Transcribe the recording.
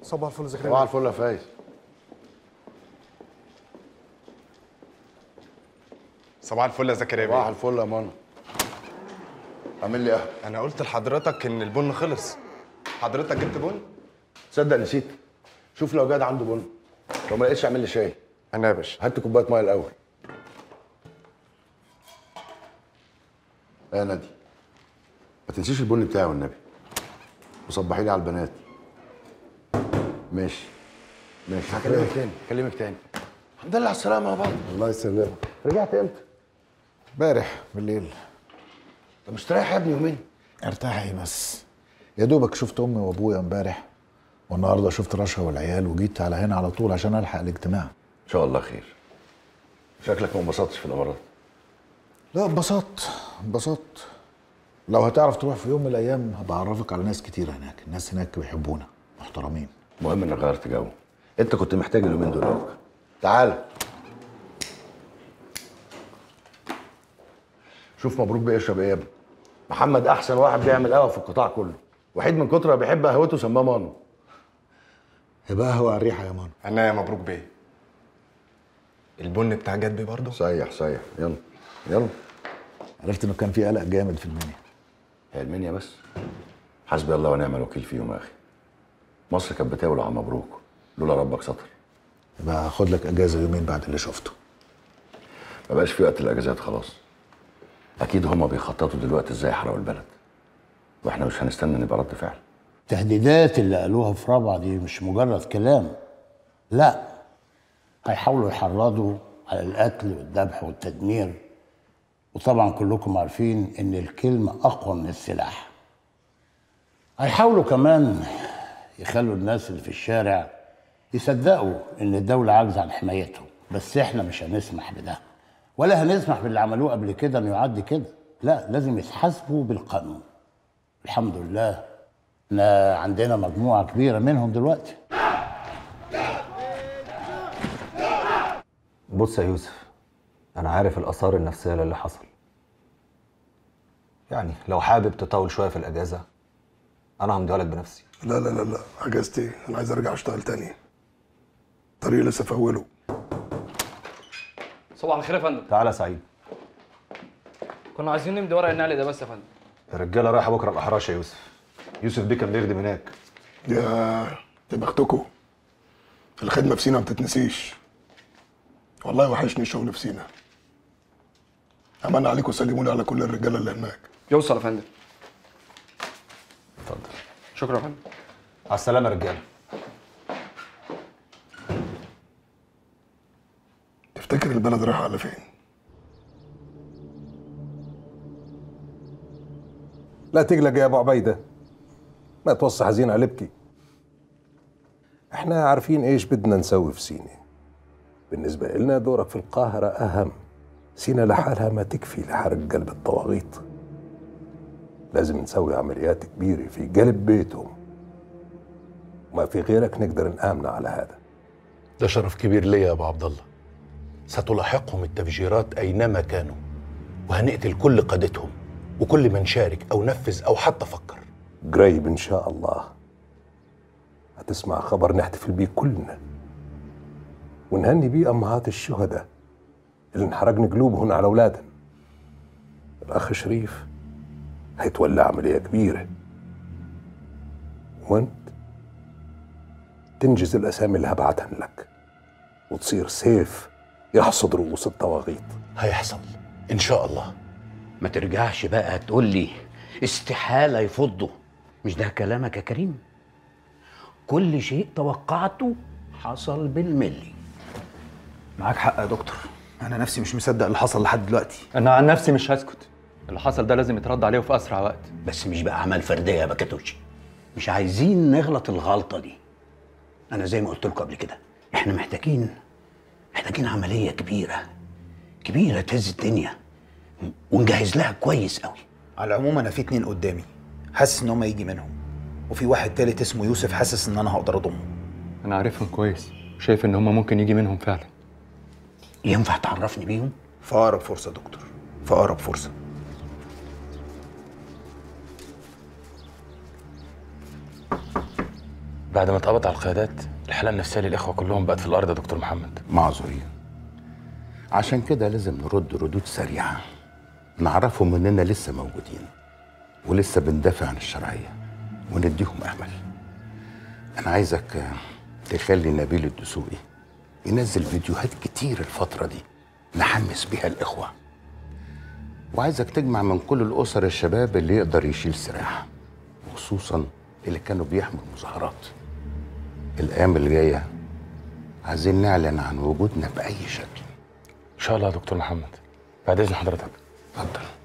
صباح الفل زكريا صباح الفل يا فايز صباح الفل يا زكريا صباح بيه الفل يا منى عامل لي قهوه انا قلت لحضرتك ان البن خلص حضرتك جبت بن تصدق نسيت شوف لو جاد عنده بن لو ما لقيتش اعمل لي شاي انا يا باشا هات لي كوبايه ميه الاول يا نادي ما تنسيش البن بتاعي والنبي وصبحي لي على البنات ماشي ماشي هكلمك تاني هكلمك تاني الحمد لله على السلامه يا بابا الله يسلمك رجعت امتى؟ امبارح بالليل انت مستريح يا ابني يومين ارتاح ايه بس يا دوبك شفت امي وابويا امبارح والنهارده شفت رشا والعيال وجيت على هنا على طول عشان الحق الاجتماع ان شاء الله خير شكلك ما انبسطتش في الامارات لا انبسطت انبسطت لو هتعرف تروح في يوم من الايام هبقى اعرفك على ناس كتير هناك الناس هناك بيحبونا محترمين المهم انك غيرت جو انت كنت محتاج اليومين دول قوي تعال شوف مبروك بيشرب ايه يا ابني محمد احسن واحد بيعمل قهوه في القطاع كله وحيد من كتر ما بيحب قهوته سماه مانو يبقى هو على الريحه يا مانو انا يا مبروك بيه البن بتاع جد بيه برضه صيح صيح يلا يلا عرفت انه كان في قلق جامد في المنيا هي المنيا بس حسبي الله ونعم الوكيل فيهم يا اخي مصر كانت بتولع على مبروك لولا ربك ستر يبقى خد لك اجازه يومين بعد اللي شفته ما بقاش في وقت الاجازات خلاص اكيد هما بيخططوا دلوقتي ازاي يحرقوا البلد واحنا مش هنستنى نبقى رد فعل التهديدات اللي قالوها في رابعة دي مش مجرد كلام لا هيحاولوا يحرضوا على القتل والذبح والتدمير وطبعا كلكم عارفين ان الكلمة اقوى من السلاح هيحاولوا كمان يخلوا الناس اللي في الشارع يصدقوا ان الدولة عاجزة عن حمايتهم بس احنا مش هنسمح بده ولا هنسمح باللي عملوه قبل كده انه يعدي كده لا لازم يتحاسبوا بالقانون الحمد لله احنا عندنا مجموعة كبيرة منهم دلوقتي بص يا يوسف انا عارف الاثار النفسيه للي حصل يعني لو حابب تطول شويه في الاجازه انا همضيها لك بنفسي لا لا لا لا اجازتي انا عايز ارجع اشتغل تاني الطريق لسه في اوله صباح الخير يا فندم تعالى يا سعيد كنا عايزين نمضي ورق النقل ده بس يا فندم الرجاله رايحه بكره الاحراش يا يوسف يوسف بيه كان بيخدم هناك يا يا بختكم الخدمه في سينا ما بتتنسيش والله وحشني الشغل في سينا امان عليكم وسلموا لي على كل الرجاله اللي هناك يوصل يا فندم اتفضل شكرا يا فندم على السلامه يا رجاله تفتكر البلد رايحه على فين لا تقلق يا ابو عبيده ما توصي حزين على ابكي احنا عارفين ايش بدنا نسوي في سينا بالنسبه لنا دورك في القاهره اهم سينا لحالها ما تكفي لحرق قلب الطواغيت لازم نسوي عمليات كبيره في قلب بيتهم ما في غيرك نقدر نآمن على هذا ده شرف كبير ليا يا ابو عبد الله ستلاحقهم التفجيرات اينما كانوا وهنقتل كل قادتهم وكل من شارك او نفذ او حتى فكر قريب ان شاء الله هتسمع خبر نحتفل بيه كلنا ونهني بيه امهات الشهداء اللي انحرقن قلوبهن على اولادهم الاخ شريف هيتولى عمليه كبيره وانت تنجز الاسامي اللي هبعتها لك وتصير سيف يحصد رؤوس الطواغيت هيحصل ان شاء الله ما ترجعش بقى تقول لي استحالة يفضوا مش ده كلامك يا كريم كل شيء توقعته حصل بالملي معاك حق يا دكتور انا نفسي مش مصدق اللي حصل لحد دلوقتي انا عن نفسي مش هسكت اللي حصل ده لازم يترد عليه وفي اسرع وقت بس مش بقى اعمال فردية يا بكاتوشي مش عايزين نغلط الغلطة دي انا زي ما قلت لكم قبل كده احنا محتاجين محتاجين عملية كبيرة كبيرة تهز الدنيا ونجهز لها كويس قوي على العموم انا في اتنين قدامي حاسس ان هم يجي منهم وفي واحد تالت اسمه يوسف حاسس ان انا هقدر اضمه انا عارفهم كويس شايف ان هم ممكن يجي منهم فعلا ينفع تعرفني بيهم في اقرب فرصه يا دكتور في اقرب فرصه بعد ما اتقبض على القيادات الحاله النفسيه للاخوه كلهم بقت في الارض يا دكتور محمد معذورين عشان كده لازم نرد ردود سريعة نعرفهم إننا لسه موجودين ولسه بندافع عن الشرعية ونديهم أمل أنا عايزك آه، تخلي نبيل الدسوقي ينزل فيديوهات كتير الفترة دي نحمس بيها الإخوة وعايزك تجمع من كل الأسر الشباب اللي يقدر يشيل سلاح وخصوصا اللي كانوا بيحموا المظاهرات الأيام اللي جاية عايزين نعلن عن وجودنا بأي شكل ان شاء الله يا دكتور محمد بعد اذن حضرتك اتفضل